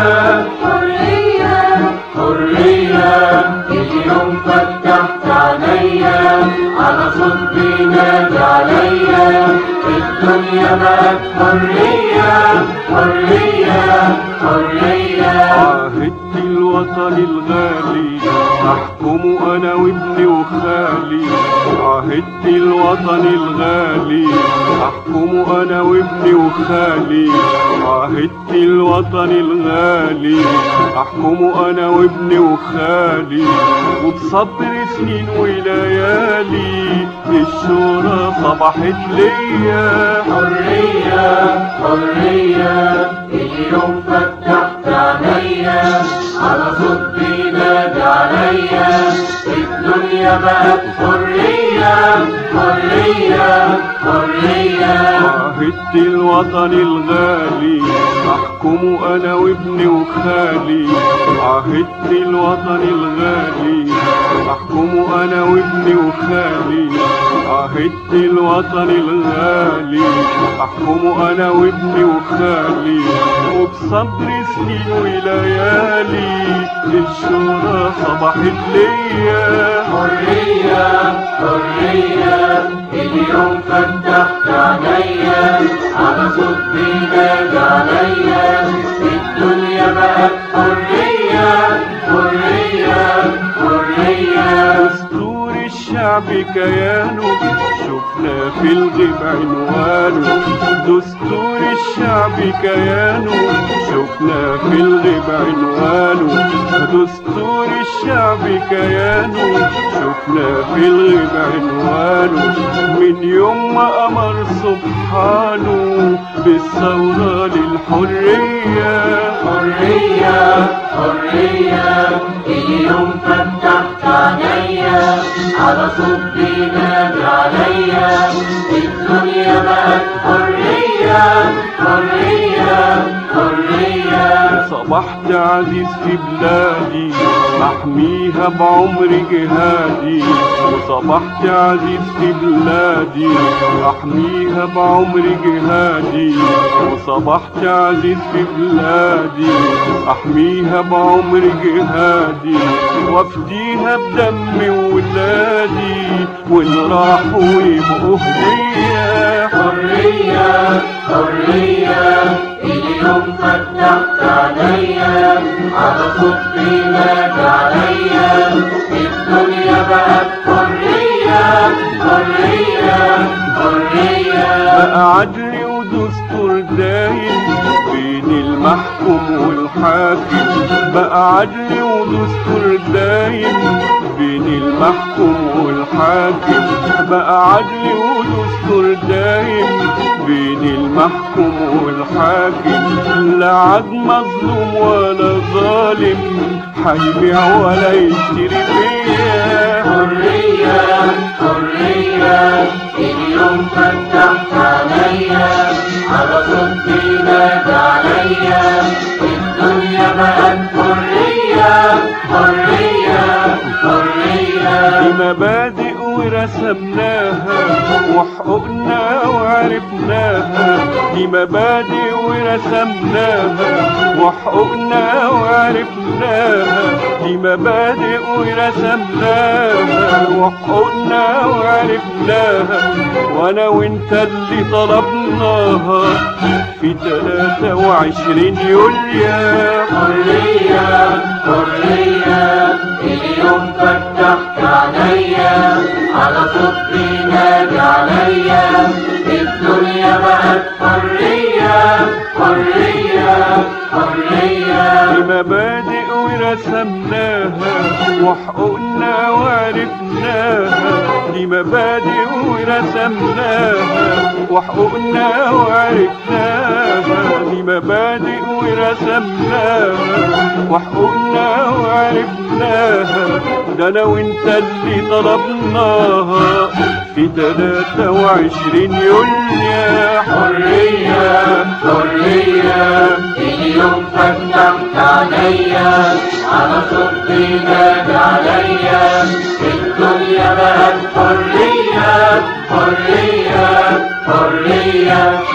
حرية حرية اليوم فتحت عينيا على صوت بينادي عليا الدنيا بقت حرية حرية حرية عهدت الوطن الغالي أحكم أنا وابني وخالي عهدت الوطن الغالي أحكم أنا وابني وخالي عهدت الوطن الغالي أحكم أنا وابني وخالي وبصبر سنين وليالي الشورى صبحت ليا حرية حرية اليوم فتحت عينيا على صوت بينادي عليا الدنيا بقت حرية حرية حرية عهدت الوطن الغالي أحكم أنا وابني وخالي عهدت الوطن الغالي أحكم أنا وابني وخالي عهدت الوطن الغالي أحكم أنا وابني وخالي وبصبر سنين وليالي الشورى صبحت ليا حرية حرية اليوم فتحت عينيا على صوت بينادي عليا الدنيا بقت حرية حرية حرية دستور الشعب كيانه شفنا في الغيب عنوانه دستور الشعب كيانه شفنا في الغيب عنوانه دستور الشعب كيانه شفنا في الغيب عنوانه من يوم ما أمر سبحانه بالثورة للحرية حرية حرية اليوم فتحت عينيا على صوت بينادي عليا الدنيا بقت حرية حرية حرية صبحت عزيز في بلادي أحميها بعمر جهادي وصبحت عزيز في بلادي أحميها بعمر جهادي وصبحت عزيز في بلادي أحميها بعمر جهادي وافديها بدم ولادي وإن راحوا يبقوا هدية حرية حرية اليوم فتحت عينيا على صوت بينادي عليا الدنيا بقت حرية حرية حرية بقى عدل ودستور دايم بين المحكوم والحاكم بقى عدل ودستور دايم بين المحكوم والحاكم بقى عدل ودستور دايم بين المحكوم والحاكم لا عاد مظلوم ولا ظالم هيبيع ولا يشتري فيا حرية حرية اليوم فتحت عينيا على صوت بينادي عليا الدنيا بقت حرية حرية حرية دي مبادئ ورسمناها وحقوقنا وعرفناها دي مبادئ ورسمناها وحقوقنا وعرفناها دي مبادئ ورسمناها وحقوقنا وعرفناها وانا وانت اللي طلبناها في 23 يوليو حرية حرية اليوم فتحت عينيا على صوت بينادي عليا الدنيا بقت حرية حرية حرية دي مبادئ ورسمناها وحقوقنا وعرفناها دي مبادئ ورسمناها وحقوقنا وعرفناها دي مبادئ ورسمناها وحقوقنا وعرفناها ده انا وانت اللي طلبناها في 23 يوليو حرية حرية اليوم فتحت عينيا على صوت بينادي عليا الدنيا بقت حرية حرية حرية